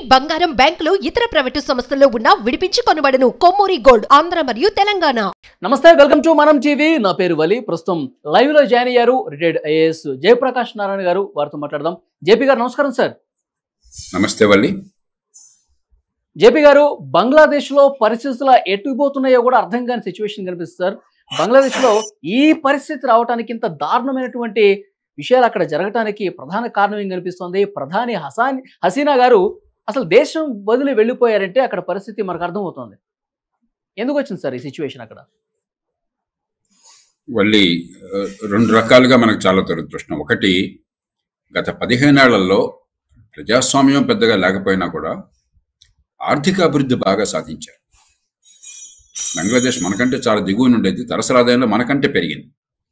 బంగారం బ్యాంకులు ఇతర ప్రైవేటు సంస్థల్లో ఉన్న విడిపించి కొనబడను కొమ్మూరి గోల్డ్ ఆంధ్ర మరియు తెలంగాణ నమస్తే వెల్కమ్ టు మనం టీవీ నా పేరు వలి ప్రస్తుతం లైవ్ లో జాయిన్ అయ్యారు రిటైర్డ్ ఐఏఎస్ జయప్రకాష్ నారాయణ గారు వారితో మాట్లాడదాం జేపీ గారు నమస్కారం సార్ నమస్తే వల్లి జేపీ గారు బంగ్లాదేశ్ లో పరిస్థితులు ఎట్టుకుపోతున్నాయో కూడా అర్థం కాని సిచ్యువేషన్ కనిపిస్తుంది సార్ బంగ్లాదేశ్ లో ఈ పరిస్థితి రావడానికి ఇంత దారుణమైనటువంటి విషయాలు అక్కడ జరగటానికి ప్రధాన కారణం ఏం కనిపిస్తుంది ప్రధాని హసాన్ హసీనా గారు అసలు దేశం వదిలి వెళ్ళిపోయారంటే అక్కడ పరిస్థితి మనకు అర్థమవుతుంది ఎందుకు వచ్చింది సార్ ఈ సిచ్యువేషన్ అక్కడ వల్లి ఆ, రెండు రకాలుగా మనకు చాలా దురదృష్టం ఒకటి గత పదిహేనేళ్లలో ప్రజాస్వామ్యం పెద్దగా లేకపోయినా కూడా ఆర్థిక అభివృద్ధి బాగా సాధించారు బంగ్లాదేశ్ మనకంటే చాలా దిగువన ఉండేది తరసరాదాయంలో మనకంటే పెరిగింది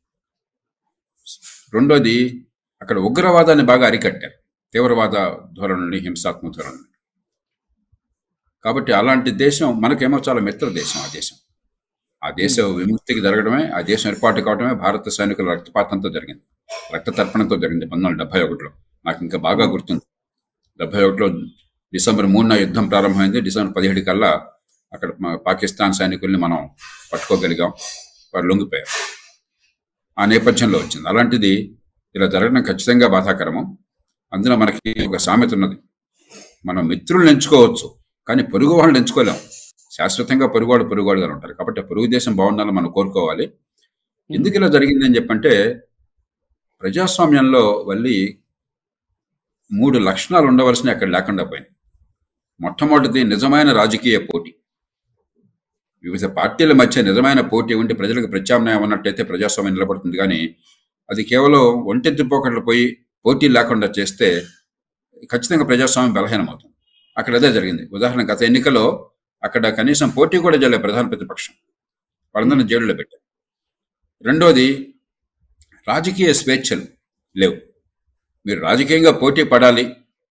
రెండోది అక్కడ ఉగ్రవాదాన్ని బాగా అరికట్టారు తీవ్రవాద ధోరణుల్ని హింసాత్మక ధోరణుల్ని కాబట్టి అలాంటి దేశం మనకేమో చాలా మిత్ర దేశం ఆ దేశం ఆ దేశ విముక్తికి జరగడమే ఆ దేశం ఏర్పాటు కావడమే భారత సైనికుల రక్తపాతంతో జరిగింది రక్త తర్పణంతో జరిగింది పంతొమ్మిది వందల డెబ్బై ఒకటిలో నాకు ఇంకా బాగా గుర్తుంది డెబ్బై ఒకటిలో డిసెంబర్ మూడున యుద్ధం ప్రారంభమైంది డిసెంబర్ పదిహేడు కల్లా అక్కడ మా పాకిస్తాన్ సైనికుల్ని మనం పట్టుకోగలిగాం వారు లొంగిపోయారు ఆ నేపథ్యంలో వచ్చింది అలాంటిది ఇలా జరగడం ఖచ్చితంగా బాధాకరము అందులో మనకి ఒక సామెత ఉన్నది మనం మిత్రులను ఎంచుకోవచ్చు కానీ పొరుగు వాళ్ళని ఎంచుకోలేం శాశ్వతంగా పొరుగువాడు పొరుగువాడుగా ఉంటారు కాబట్టి ఆ పొరుగు దేశం బాగుండాలని మనం కోరుకోవాలి ఎందుకు ఇలా జరిగిందని చెప్పంటే ప్రజాస్వామ్యంలో వల్లి మూడు లక్షణాలు ఉండవలసినవి అక్కడ లేకుండా పోయినాయి మొట్టమొదటిది నిజమైన రాజకీయ పోటీ వివిధ పార్టీల మధ్య నిజమైన పోటీ ఉండి ప్రజలకు ప్రత్యామ్నాయం ఉన్నట్టయితే ప్రజాస్వామ్యం నిలబడుతుంది కానీ అది కేవలం ఒంటెత్తి పోకట్లు పోయి పోటీ లేకుండా చేస్తే ఖచ్చితంగా ప్రజాస్వామ్యం బలహీనమవుతుంది అక్కడ అదే జరిగింది ఉదాహరణ గత ఎన్నికలో అక్కడ కనీసం పోటీ కూడా చేయలేదు ప్రధాన ప్రతిపక్షం వాళ్ళందరినీ జైలులో పెట్టారు రెండోది రాజకీయ స్వేచ్ఛలు లేవు మీరు రాజకీయంగా పోటీ పడాలి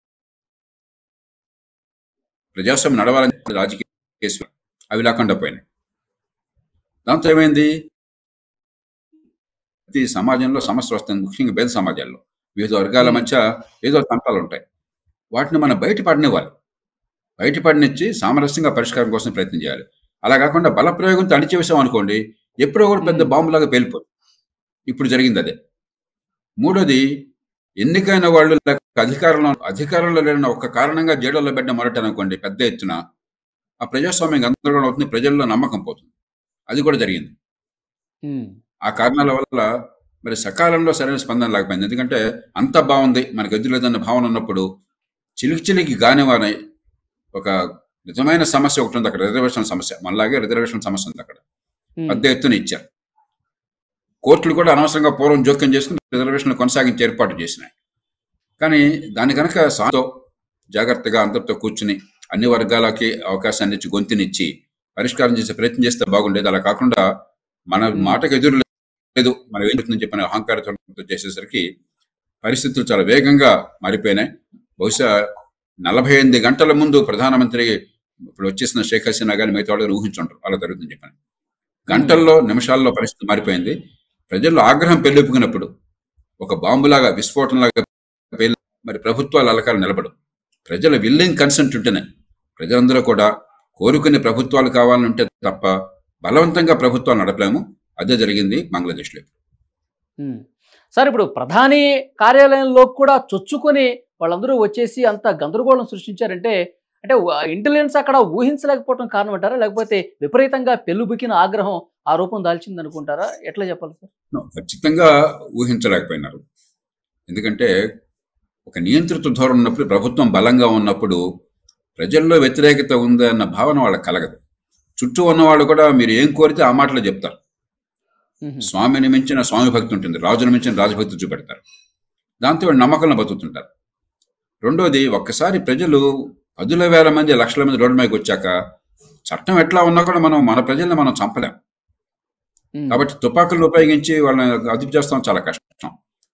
ప్రజాస్వామ్యం నడవాలని రాజకీయ స్వే- అవి లేకుండా పోయినాయి దాంతో ఏమైంది ప్రతి సమాజంలో సమస్య వస్తుంది ముఖ్యంగా పేద సమాజాల్లో వివిధ వర్గాల మధ్య ఏదో తంటాలు ఉంటాయి వాటిని మనం బయటపడనివ్వాలి బయటపడినిచ్చి సామరస్యంగా పరిష్కారం కోసం ప్రయత్నం చేయాలి అలా కాకుండా బల ప్రయోగంతో అణిచివేసాం అనుకోండి ఎప్పుడో కూడా పెద్ద బాంబులాగా పేలిపోతుంది ఇప్పుడు జరిగింది అదే మూడోది ఎన్నికైన వాళ్ళు లేక అధికారంలో అధికారంలో లేని ఒక కారణంగా జైళ్ళలో పెట్టిన మొరట అనుకోండి పెద్ద ఎత్తున ఆ ప్రజాస్వామ్యం గందరగోళం అవుతుంది ప్రజల్లో నమ్మకం పోతుంది అది కూడా జరిగింది ఉమ్, ఆ కారణాల వల్ల మరి సకాలంలో సరైన స్పందన లేకపోయింది ఎందుకంటే అంత బాగుంది మనకు ఎదురు లేదన్న భావన ఉన్నప్పుడు చిలికి చిలికి గానివారై ఒక నిజమైన సమస్య ఒకటి ఉంది అక్కడ రిజర్వేషన్ సమస్య మనలాగే రిజర్వేషన్ సమస్య ఉంది అక్కడ ఉమ్, పెద్ద ఎత్తున ఇచ్చారు కోర్టులు కూడా అనవసరంగా పూర్వం జోక్యం చేసుకుని రిజర్వేషన్లు కొనసాగించే ఏర్పాటు చేసినాయి కానీ దాని కనుక సాతో జాగ్రత్తగా అందరితో కూర్చుని అన్ని వర్గాలకి అవకాశాన్ని ఇచ్చి గొంతునిచ్చి పరిష్కారం చేసే ప్రయత్నం చేస్తే బాగుండేది అలా కాకుండా మన మాటకు ఎదురు లేదు మనం ఏం చెప్తుందని చెప్పిన అహంకారంతో చేసేసరికి పరిస్థితులు చాలా వేగంగా మారిపోయినాయి బహుశా నలభై ఎనిమిది గంటల ముందు ప్రధానమంత్రి ఇప్పుడు వచ్చేసిన షేక్ హసీనా గాని మిగతా వాళ్ళు ఊహించుంటారు అలా జరుగుతుంది చెప్పాను గంటల్లో నిమిషాల్లో పరిస్థితి మారిపోయింది ప్రజల్లో ఆగ్రహం పెళ్ళిపుకున్నప్పుడు ఒక బాంబులాగా విస్ఫోటనలాగా పేలి మరి ప్రభుత్వాలు అలకాలు నిలబడు ప్రజల విల్లింగ్ కన్సెంట్ ఉంటేనే ప్రజలందరూ కూడా కోరుకునే ప్రభుత్వాలు కావాలంటే తప్ప బలవంతంగా ప్రభుత్వాలు నడపలేము అదే జరిగింది బంగ్లాదేశ్లో ఉమ్. సార్ ఇప్పుడు ప్రధాని కార్యాలయంలో కూడా చొచ్చుకొని వాళ్ళందరూ వచ్చేసి అంత గందరగోళం సృష్టించారంటే అంటే ఇంటెలిజెన్స్ అక్కడ ఊహించలేకపోవడం కారణం అంటారా లేకపోతే విపరీతంగా పెళ్ళుబుకిన ఆగ్రహం ఆ రూపం దాల్చింది అనుకుంటారా ఎట్లా చెప్పాలి సార్ No, ఖచ్చితంగా ఊహించలేకపోయినారు ఎందుకంటే ఒక నియంత్రిత ధోరణి ఉన్నప్పుడు ప్రభుత్వం బలంగా ఉన్నప్పుడు ప్రజల్లో వ్యతిరేకత ఉంది అన్న భావన వాళ్ళకి కలగదు చుట్టూ ఉన్నవాళ్ళు కూడా మీరు ఏం కోరితే ఆ మాటలు చెప్తారు ఉహు. స్వామిని మించిన స్వామి భక్తి ఉంటుంది రాజును మించిన రాజభక్తి చూపెడతారు దాంతో వాళ్ళు నమ్మకంలో బతుకుతుంటారు రెండోది ఒక్కసారి ప్రజలు పదుల వేల మంది లక్షల మంది రోడ్డు మీదకి వచ్చాక చట్టం ఎట్లా ఉన్నా కూడా మనం మన ప్రజల్ని మనం చంపలేం ఉమ్. కాబట్టి తుపాకులు ఉపయోగించి వాళ్ళని అదుపు చేస్తాం చాలా కష్టం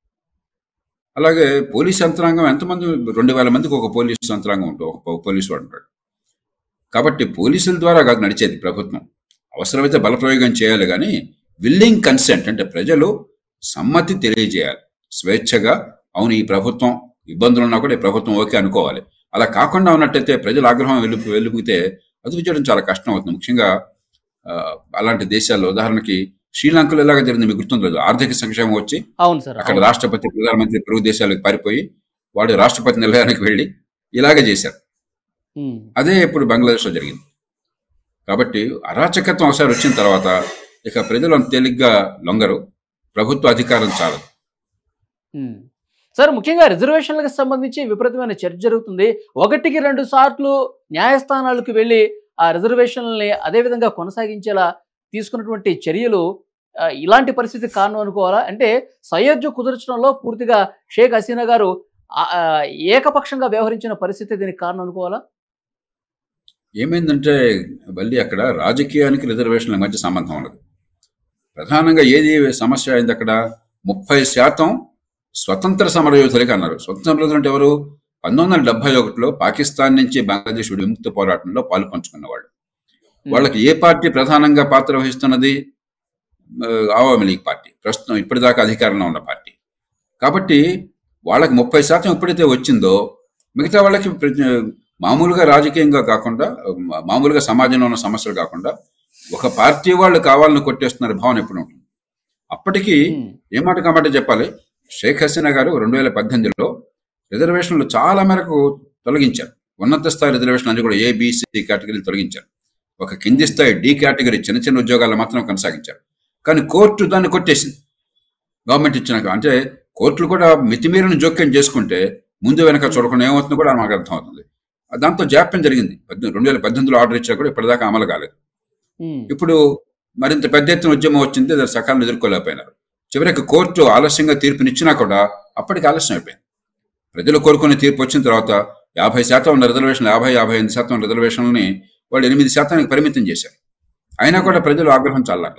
అలాగే పోలీస్ యంత్రాంగం ఎంతమంది రెండు వేల మందికి ఒక పోలీస్ యంత్రాంగం ఉంటుంది ఒక పో- పోలీసు వాడు ఉంటాడు కాబట్టి పోలీసుల ద్వారా కాదు నడిచేది ప్రభుత్వం అవసరమైతే బలప్రయోగం చేయాలి కానీ విల్లింగ్ కన్సెంట్ అంటే ప్రజలు సమ్మతి తెలియజేయాలి స్వేచ్ఛగా అవును ఈ ప్రభుత్వం ఇబ్బందులు ఉన్నా కూడా ఈ ప్రభుత్వం ఓకే అనుకోవాలి అలా కాకుండా ఉన్నట్టయితే ప్రజల ఆగ్రహం వెలు వెలుపుగితే అదుపు చేయడం చాలా కష్టం అవుతుంది ముఖ్యంగా ఆ, అలాంటి దేశాల్లో ఉదాహరణకి శ్రీలంకలో ఇలాగ జరిగింది మీకు గుర్తుండదు ఆర్థిక సంక్షేమం వచ్చి అవును సార్ అక్కడ అవును. రాష్ట్రపతి ప్రధానమంత్రి పొరుగు దేశాలకు పారిపోయి వాడు రాష్ట్రపతి నిలయానికి వెళ్ళి ఇలాగే చేశారు ఉమ్, అదే ఇప్పుడు బంగ్లాదేశ్లో జరిగింది కాబట్టి అరాచకత్వం ఒకసారి వచ్చిన తర్వాత ఇక ప్రజలు అంత తేలిగ్గా లొంగరు ప్రభుత్వ అధికారం చాలదు ఉమ్. సార్ ముఖ్యంగా రిజర్వేషన్లకు సంబంధించి విపరీతమైన చర్చ జరుగుతుంది ఒకటికి రెండు సార్లు న్యాయస్థానాలకు వెళ్ళి ఆ రిజర్వేషన్లని అదే విధంగా కొనసాగించేలా తీసుకున్నటువంటి చర్యలు ఆ, ఇలాంటి పరిస్థితి కారణం అనుకోవాలా అంటే సయోధ్య కుదర్చడంలో పూర్తిగా షేక్ హసీనా గారు ఆ, ఆ, ఏకపక్షంగా వ్యవహరించిన పరిస్థితి దీనికి కారణం అనుకోవాలా ఏమైందంటే మళ్ళీ అక్కడ రాజకీయానికి రిజర్వేషన్ల మధ్య సంబంధం ఉన్నది ప్రధానంగా ఏది సమస్య అయింది అక్కడ ముప్పై శాతం స్వతంత్ర సమరయోధులకి అన్నారు స్వతంత్ర సమరయోధులు అంటే ఎవరు పంతొమ్మిది వందల డెబ్బై ఒకటిలో పాకిస్తాన్ నుంచి బంగ్లాదేశ్ విముక్తి పోరాటంలో పాలు పంచుకున్నవాళ్ళు వాళ్ళకి ఏ పార్టీ ప్రధానంగా పాత్ర వహిస్తున్నది ఆ, ఆవామీ లీగ్ పార్టీ ప్రస్తుతం ఇప్పటిదాకా అధికారంలో ఉన్న పార్టీ కాబట్టి వాళ్ళకి ముప్పై శాతం ఎప్పుడైతే వచ్చిందో మిగతా వాళ్ళకి ప్ర- మామూలుగా రాజకీయంగా కాకుండా మా- మామూలుగా సమాజంలో ఉన్న సమస్యలు కాకుండా ఒక పార్టీ వాళ్ళు కావాలని కొట్టేస్తున్నారు భావన ఎప్పుడు ఉంటుంది అప్పటికి ఉమ్, ఏ మాట కామాట చెప్పాలి షేక్ హసీనా గారు రెండు వేల పద్దెనిమిదిలో రిజర్వేషన్లు చాలా మేరకు తొలగించారు ఉన్నత స్థాయి రిజర్వేషన్ అన్ని కూడా ఏబిసి కేటగిరీలు తొలగించారు ఒక కింది స్థాయి డి కేటగిరీ చిన్న చిన్న ఉద్యోగాలు మాత్రం కొనసాగించారు కానీ కోర్టు దాన్ని కొట్టేసింది గవర్నమెంట్ ఇచ్చినాక అంటే కోర్టులు కూడా మితిమీరిన జోక్యం చేసుకుంటే ముందు వెనక చూడకుండా ఏమవుతుందో కూడా మాకు అర్థమవుతుంది దాంతో జాప్యం జరిగింది పద్దెనిమిది రెండు వేల పద్దెనిమిదిలో ఆర్డర్ ఇచ్చా కూడా ఇప్పటిదాకా అమలు కాలేదు ఉమ్, ఇప్పుడు మరింత పెద్ద ఎత్తున ఉద్యమం వచ్చింది దాన్ని సకాలం ఎదుర్కోలేకపోయినారు చివరికి కోర్టు ఆలస్యంగా తీర్పునిచ్చినా కూడా అప్పటికి ఆలస్యం అయిపోయింది ప్రజలు కోరుకునే తీర్పు వచ్చిన తర్వాత యాభై శాతం ఉన్న రిజర్వేషన్ యాభై యాభై ఎనిమిది శాతం ఉన్న రిజర్వేషన్లని వాళ్ళు ఎనిమిది శాతానికి పరిమితం చేశారు అయినా కూడా ప్రజలు ఆగ్రహం చల్లాల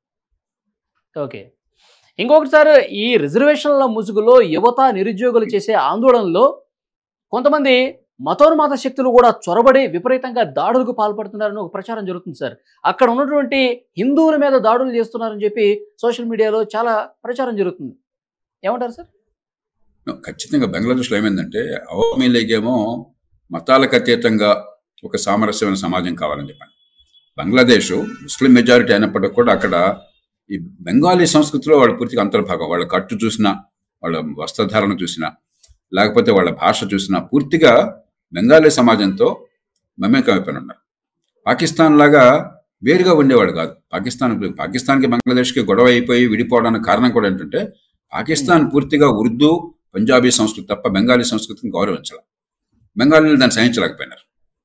ఓకే ఇంకొకటి సార్ ఈ రిజర్వేషన్ల ముసుగులో యువత నిరుద్యోగులు చేసే ఆందోళనలో కొంతమంది మతోన్మాద శక్తులు కూడా చొరబడి విపరీతంగా దాడులకు పాల్పడుతున్నారని ఒక ప్రచారం జరుగుతుంది సార్ అక్కడ ఉన్నటువంటి హిందువుల మీద దాడులు చేస్తున్నారని చెప్పి సోషల్ మీడియాలో చాలా ప్రచారం జరుగుతుంది ఏమంటారు సార్ ఖచ్చితంగా బంగ్లాదేశ్లో ఏమైందంటే అవామీ లీగ్ ఏమో మతాలకు అతీతంగా ఒక సామరస్యమైన సమాజం కావాలని చెప్పాను బంగ్లాదేశ్ ముస్లిం మెజారిటీ అయినప్పటికీ కూడా అక్కడ ఈ బెంగాలీ సంస్కృతిలో వాళ్ళు పూర్తిగా అంతర్భాగం వాళ్ళ కట్టు చూసినా వాళ్ళ వస్త్రధారణ చూసినా లేకపోతే వాళ్ళ భాష చూసినా పూర్తిగా బెంగాలీ సమాజంతో మమేకం అయిపోయి ఉన్నారు పాకిస్తాన్ లాగా వేరుగా ఉండేవాడు కాదు పాకిస్తాన్ పాకిస్తాన్కి బంగ్లాదేశ్కి గొడవ అయిపోయి విడిపోవడానికి కారణం కూడా ఏంటంటే పాకిస్తాన్ పూర్తిగా ఉర్దూ పంజాబీ సంస్కృతి తప్ప బెంగాలీ సంస్కృతిని గౌరవించాలి బెంగాలీలు దాన్ని సహించలేకపోయినారు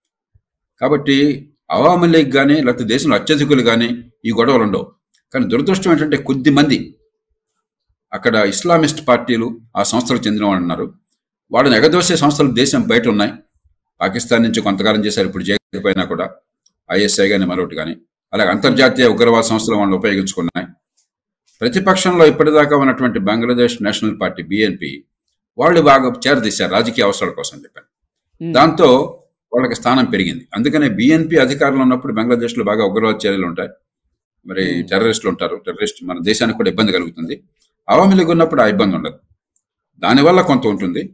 కాబట్టి అవామీ లీగ్ కానీ లేకపోతే దేశంలో అత్యధికులు కానీ ఈ గొడవలు ఉండవు కానీ దురదృష్టం ఏంటంటే కొద్ది మంది అక్కడ ఇస్లామిస్ట్ పార్టీలు ఆ సంస్థలకు చెందిన వాళ్ళు ఉన్నారు వాళ్ళని ఎగదోసే సంస్థలు దేశం బయట ఉన్నాయి పాకిస్తాన్ నుంచి కొంతకాలం చేశారు ఇప్పుడు చేయకపోయినా కూడా ఐఎస్ఐ కానీ మరొకటి కానీ అలాగే అంతర్జాతీయ ఉగ్రవాద సంస్థలు వాళ్ళని ఉపయోగించుకున్నాయి ప్రతిపక్షంలో ఇప్పటిదాకా ఉన్నటువంటి బంగ్లాదేశ్ నేషనల్ పార్టీ బిఎన్పి వాళ్ళు బాగా చేరదీశారు రాజకీయ అవసరాల కోసం చెప్పాను ఉమ్, దాంతో వాళ్ళకి స్థానం పెరిగింది అందుకనే బిఎన్పి అధికారంలో ఉన్నప్పుడు బంగ్లాదేశ్లో బాగా ఉగ్రవాద చర్యలు ఉంటాయి మరి Hmm. టెర్రరిస్టులు ఉంటారు టెర్రరిస్ట్ మన దేశానికి కూడా ఇబ్బంది కలుగుతుంది అవామీ లీగ్ ఉన్నప్పుడు ఆ ఇబ్బంది ఉండదు దానివల్ల కొంత ఉంటుంది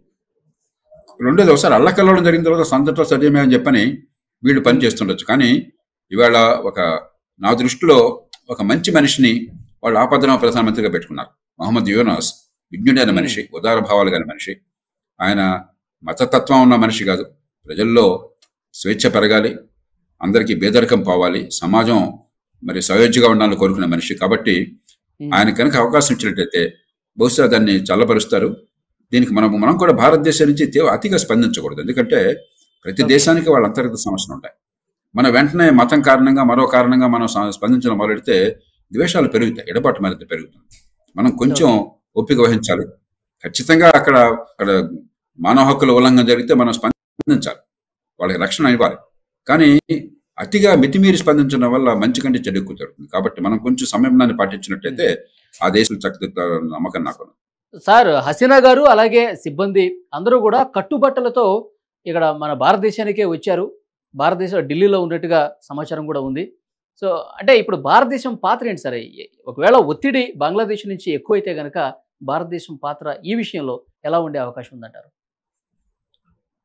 రెండోది ఒకసారి అల్లకల్లోడం జరిగిన తర్వాత సంతట్లో సజీవమే అని చెప్పని వీళ్ళు పని చేస్తుండొచ్చు కానీ ఇవాళ ఒక నా దృష్టిలో ఒక మంచి మనిషిని వాళ్ళు ఆపద్దన ప్రధానమంత్రిగా పెట్టుకున్నారు మహమ్మద్ యూనస్ విజ్ఞుడైన మనిషి ఉదార భావాలు గల మనిషి ఆయన మతతత్వం ఉన్న మనిషి కాదు ప్రజల్లో స్వేచ్ఛ పెరగాలి అందరికీ బేదరికం పోవాలి సమాజం మరి సయోధ్యగా ఉండాలని కోరుకునే మనిషి కాబట్టి ఉమ్, ఆయన కనుక అవకాశం ఇచ్చినట్టయితే బహుశా దాన్ని చల్లపరుస్తారు దీనికి మనం మనం కూడా భారతదేశం నుంచి తీవ్ర అతిగా స్పందించకూడదు ఎందుకంటే ప్రతి Okay. దేశానికి వాళ్ళ అంతర్గత సమస్యలు ఉంటాయి మన వెంటనే మతం కారణంగా మరో కారణంగా మనం స- స్పందించడం మొదలెడితే ద్వేషాలు పెరుగుతాయి ఎడబాటు మరింత పెరుగుతుంది మనం కొంచెం ఓపిక వహించాలి ఖచ్చితంగా అక్కడ అక్కడ మానవ హక్కుల ఉల్లంఘన జరిగితే మనం స్పందించాలి వాళ్ళకి రక్షణ ఇవ్వాలి కానీ అతిగా మితిమీరి స్పందించడం వల్ల మంచి కంటే చెడు ఎక్కువ జరుగుతుంది కాబట్టి మనం కొంచెం సంయమనాన్ని పాటించినట్టయితే ఆ దేశం చక్కదిద్దుతారన్న నమ్మకం నాకు ఉంది. సార్ హసీనా గారు అలాగే సిబ్బంది అందరూ కూడా కట్టుబట్టలతో ఇక్కడ మన భారతదేశానికే వచ్చారు భారతదేశం ఢిల్లీలో ఉన్నట్టుగా సమాచారం కూడా ఉంది సో అంటే ఇప్పుడు భారతదేశం పాత్ర ఏంటి సార్ ఏ- ఒకవేళ ఒత్తిడి బంగ్లాదేశ్ నుంచి ఎక్కువైతే గనక భారతదేశం పాత్ర ఈ విషయంలో ఎలా ఉండే అవకాశం ఉందంటారు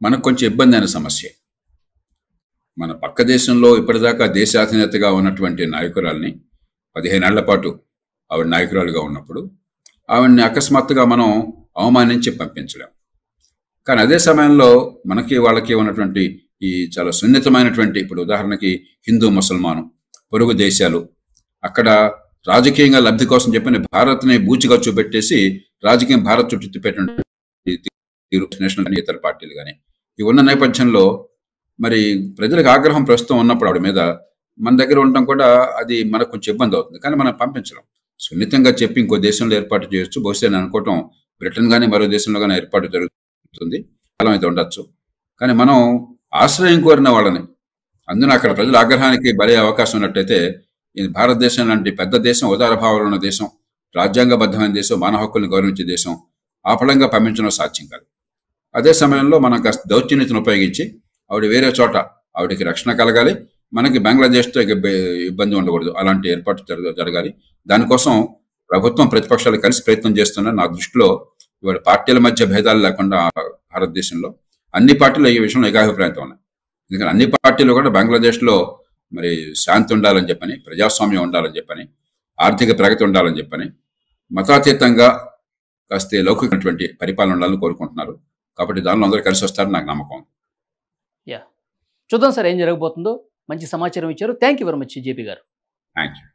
మనకు కొంచెం ఇబ్బంది అయిన సమస్య మన పక్క దేశంలో ఇప్పటిదాకా దేశాధినేతగా ఉన్నటువంటి నాయకురాల్ని పదిహేనేళ్ల పాటు ఆవిడ నాయకురాలుగా ఉన్నప్పుడు ఆవిడని అకస్మాత్తుగా మనం అవమానించి పంపించలేం కానీ అదే సమయంలో మనకి వాళ్ళకి ఉన్నటువంటి ఈ చాలా సున్నితమైనటువంటి ఇప్పుడు ఉదాహరణకి హిందూ ముసల్మాను పొరుగు దేశాలు అక్కడ రాజకీయంగా లబ్ధి కోసం చెప్పిన భారత్ని బూచిగా చూపెట్టేసి రాజకీయం భారత్ చుట్టూ తిప్పేటువంటి తీరు నేషనల్ కానీ ఇతర పార్టీలు కానీ ఇవి ఉన్న నేపథ్యంలో మరి ప్రజలకు ఆగ్రహం ప్రస్తుతం ఉన్నప్పుడు ఆవిడ మీద మన దగ్గర ఉండటం కూడా అది మనకు కొంచెం ఇబ్బంది అవుతుంది కానీ మనం పంపించడం సున్నితంగా చెప్పి ఇంకో దేశంలో ఏర్పాటు చేయొచ్చు బహుశా నేను అనుకోవటం బ్రిటన్ కానీ మరో దేశంలో కానీ ఏర్పాటు జరుగుతుంది కాలం అయితే ఉండొచ్చు కానీ మనం ఆశ్రయం కోరిన వాళ్ళని అందున అక్కడ ప్రజల ఆగ్రహానికి బలే అవకాశం ఉన్నట్టయితే ఇది భారతదేశం లాంటి పెద్ద దేశం ఉదార భావాలు ఉన్న దేశం రాజ్యాంగబద్ధమైన దేశం మానవ హక్కుల్ని గౌరవించే దేశం ఆ ఫలంగా పంపించడం సాధ్యం కాదు అదే సమయంలో మనం కాస్త దౌర్జన్యతను ఉపయోగించి ఆవిడ వేరే చోట ఆవిడకి రక్షణ కలగాలి మనకి బంగ్లాదేశ్తో ఇక బె- ఇబ్బంది ఉండకూడదు అలాంటి ఏర్పాటు జరగ- జరగాలి దానికోసం ప్రభుత్వం ప్రతిపక్షాలు కలిసి ప్రయత్నం చేస్తున్నారు నా దృష్టిలో ఇవాళ పార్టీల మధ్య భేదాలు లేకుండా భారతదేశంలో అన్ని పార్టీలు ఈ విషయంలో ఏకాభిప్రాయంతో ఉన్నాయి ఎందుకంటే అన్ని పార్టీలు కూడా బంగ్లాదేశ్లో మరి శాంతి ఉండాలని చెప్పని ప్రజాస్వామ్యం ఉండాలని చెప్పని ఆర్థిక ప్రగతి ఉండాలని చెప్పని మతాతీతంగా కాస్త లౌకికమైనటువంటి పరిపాలన ఉండాలని కోరుకుంటున్నారు కాబట్టి దానిలో అందరూ కలిసి వస్తారని నాకు నమ్మకం ఉంది. చూద్దాం సార్ ఏం జరగబోతుందో మంచి సమాచారం ఇచ్చారు thank you very much JP garu thank you